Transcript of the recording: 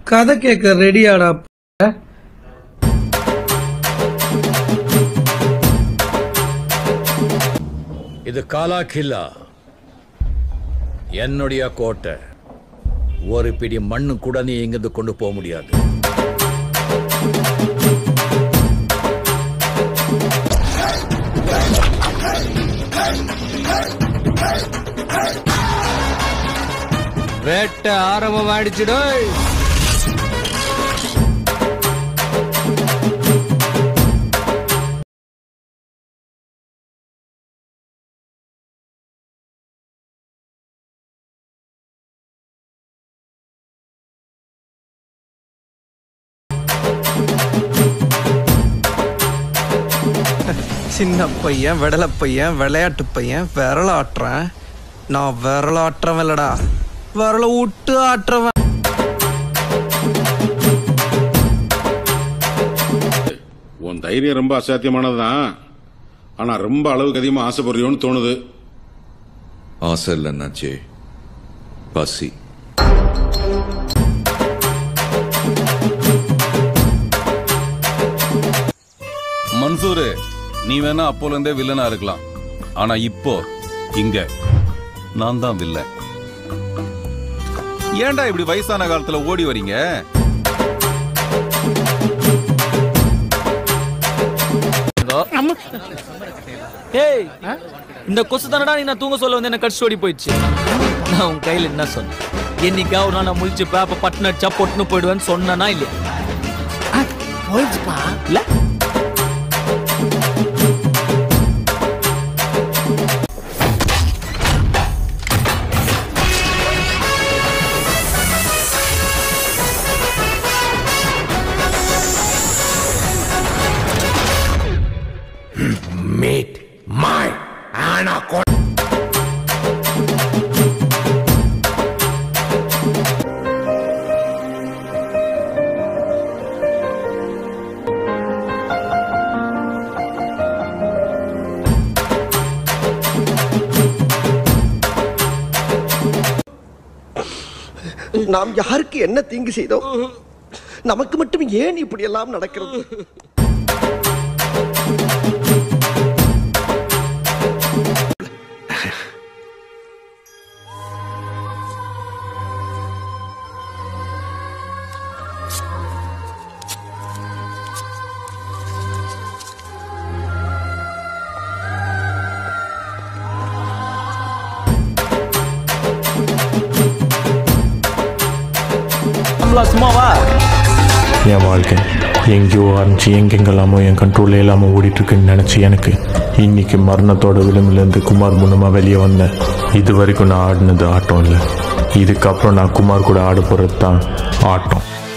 கதை கேட்க ரெடியாடா இது காலா கில்லா என்னுடைய கோட்டை ஒரு பிடி மண்ணு கூட நீ இங்கிருந்து கொண்டு போக முடியாது வேட்டை ஆரம்பமாயிடுச்சுடோ சின்ன பையன் விடல பையன் விளையாட்டு பையன் விரல ஆட்டுறேன் நான் விரல ஆட்டுறவன் இல்லடா விரல விட்டு ஆட்டுறவன் உன் தைரியம் ரொம்ப அசாத்தியமானதுதான் ஆனா ரொம்ப அளவுக்கு அதிகமா ஆசைப்படுறியோன்னு தோணுது ஆசை இல்லைன்னாச்சே பசி மன்சூரு நீ வேணா அப்போல இருந்தே வில்லனா இருக்கலாம் ஆனா இப்போ இங்க நான் தான் வில்லன் ஏன்டா இப்படி வயசான காலத்துல ஓடி வரீங்க ஏய் இந்த கொசு தானடா நீ நான் தூங்க சொல்ல வந்து என்ன கடிச்சு ஓடி போயிடுச்சு நான் உன் கையில என்ன சொன்னேன் என்னைக்கா ஒரு நாள் நான் முழிச்சு பேப்ப பட்டு அடிச்சா பொட்டுன்னு போயிடுவேன்னு சொன்னனா இல்லையா போயிடுச்சுப்பா இல்ல மீட் மை ஆனாகோண்டா நாம் யாருக்கு என்ன தீங்கு செய்தோம் நமக்கு மட்டும் ஏன் இப்படி எல்லாம் நடக்கிறது சும்மாவா என் வாழ்க்கை எங்கேயோ ஆரம்பிச்சு எங்கெங்கெல்லாமோ என் கண்ட்ரோல் இல்லாமல் ஓடிட்டு இருக்குன்னு நினச்சி எனக்கு இன்னைக்கு மரணத்தோட விளிம்பிலேருந்து குமார் மூலமாக வெளியே வந்தேன் இது வரைக்கும் நான் ஆடினது ஆட்டம் இல்லை இதுக்கப்புறம் நான் குமார் கூட ஆட போகிறது தான் ஆட்டம்